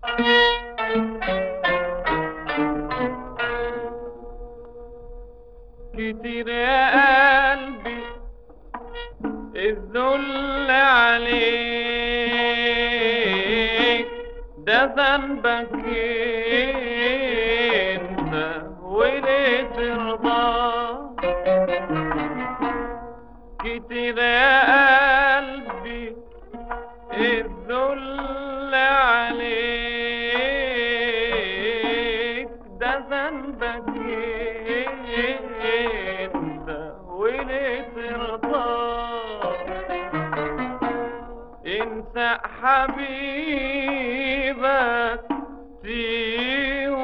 كتير يا قلبي الذل عليك ده ذنبك انت وليه ترضى كتير يا قلبي الذل عليك ده ذنبك انت وليه ترضى انسى حبيبك فيه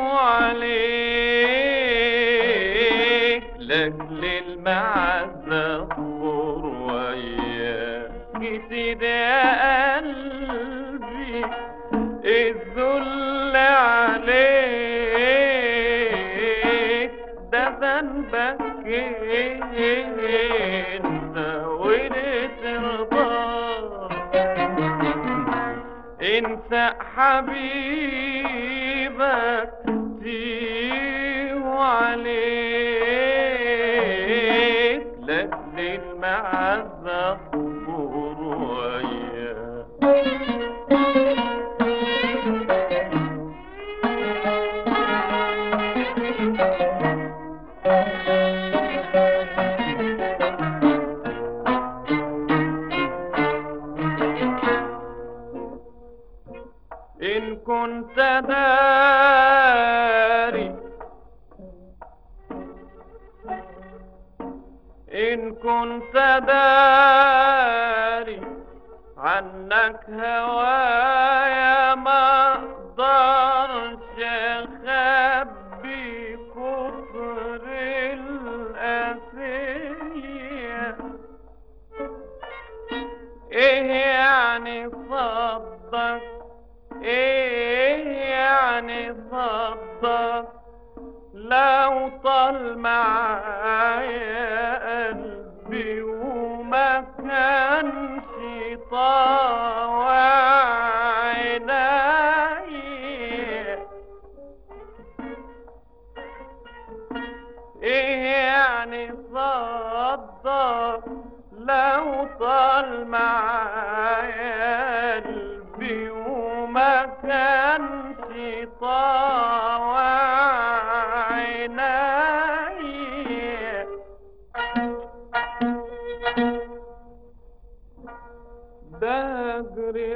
عليك لاجل المعزة اصبر وياك كتير يا قلبي الذل عليك ده ذنبك انت وليه ترضى انسى حبيبك فيه عليك لاجل المعزة اصبر وياك إن كنت داري إن كنت داري عنك هوايا ما اقدرش اخبي كفر الاسيه ايه يعني صدق ايه يعني صدق لو طال معايا قلبي وما كانش طاوع عينيا ايه يعني صدق لو طال معايا قلبي وما كانش طاوع عينيا بجري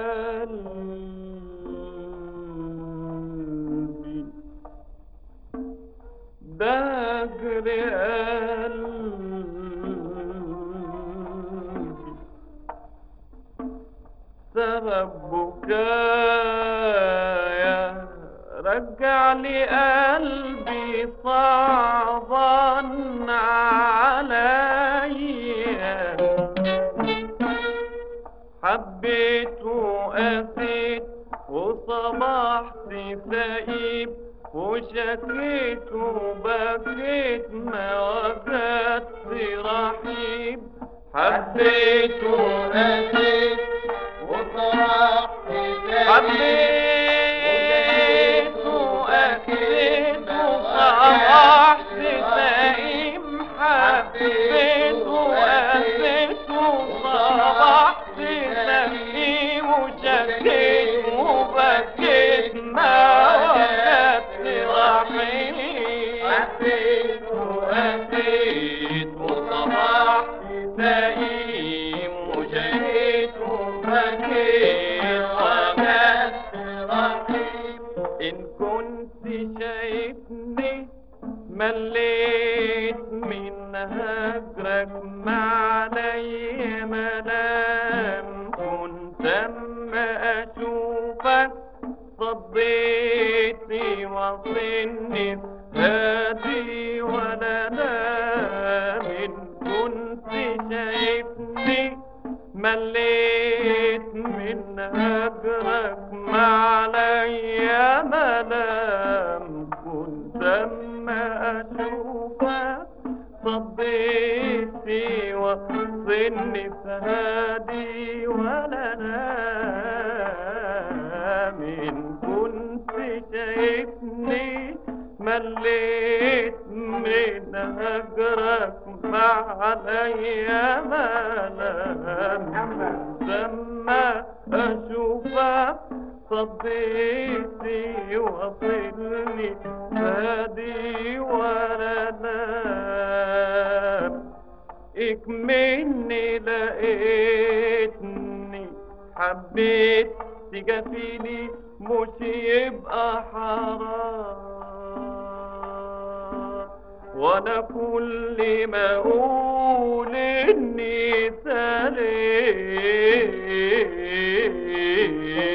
قلبي بجري قلبي سبب بكايا رجع لي قلبي صعبا عليا حبيت وقاسيت وصبحت سئيب وشكيت وبكيت ما وجدت رحيب حبيت وقاسيت وصبحت حبيت وقاسيت وصبحت سئيب حبيت وقاسيت وصبحت سئيب وشكيت وبكيت ما وجدت رحيم حبيت وقاسيت وصبحت سئيم وشكيت وبكيت وجدت رحيم إن كنت شايفني مليت من هجرك معلي ملام كنت اما اشوفك صديتي وصلني هادي ولا نام إن كنت شايفني مليت من هجرك معلي ملام كنت اما اشوفك صديتي وصلني فهادي ولا نام إن كنت شايفني مليت من هجرك ما عليا ملام لما أشوفك صديتي وصلني فادي ولا نام اكمني لقيتني حبيت تجافيني مش يبقى حرام وانا كل ما اقول اني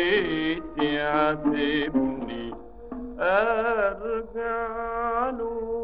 سليت يعاتبني ارجع له